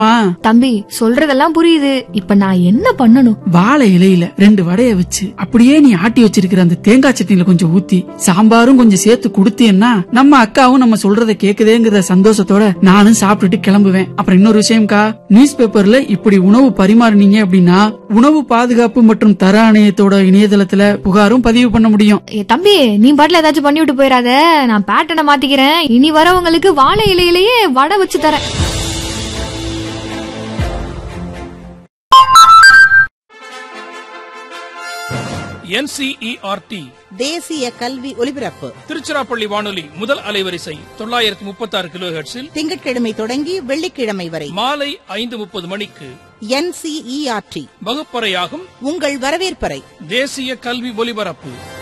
தம்பி சொல்றதெல்லாம் புரியுது இப்ப நான் என்ன பண்ணணும் வாழை இலையில ரெண்டு வடைய வச்சு அப்படியே நீ ஆட்டி வச்சிருக்கிற அந்த தேங்காய் சட்னியில கொஞ்சம் ஊத்தி சாம்பாரும் கொஞ்சம் சேர்த்து கொடுத்தீன்னா நம்ம அக்காவும் நம்ம சொல்றத கேக்குதேங்கிற சந்தோஷத்தோட நானும் சாப்பிட்டுட்டு கிளம்புவேன் அப்புறம் இன்னொரு விஷயம்க்கா நியூஸ் பேப்பர்ல இப்படி உணவு பரிமாறுனீங்க அப்படின்னா உணவு பாதுகாப்பு மற்றும் தர ஆணையத்தோட இணையதளத்துல புகாரும் பதிவு பண்ண முடியும் ஏ தம்பி நீ பாட்டுல ஏதாச்சும் பண்ணி விட்டு போயிடாத நான் பேட்டனை மாத்திக்கிறேன் இனி வரவங்களுக்கு வாழை இலையிலேயே வடை வச்சு தரேன் என்சிஇஆர்டி தேசிய கல்வி ஒலிபரப்பு திருச்சிராப்பள்ளி வானொலி முதல் அலைவரிசை தொள்ளாயிரத்தி முப்பத்தி ஆறு கிலோ திங்கட்கிழமை தொடங்கி வெள்ளிக்கிழமை வரை மாலை ஐந்து முப்பது மணிக்கு என்சிஇஆர்டி வகுப்பறையாகும் உங்கள் வரவேற்பறை தேசிய கல்வி ஒலிபரப்பு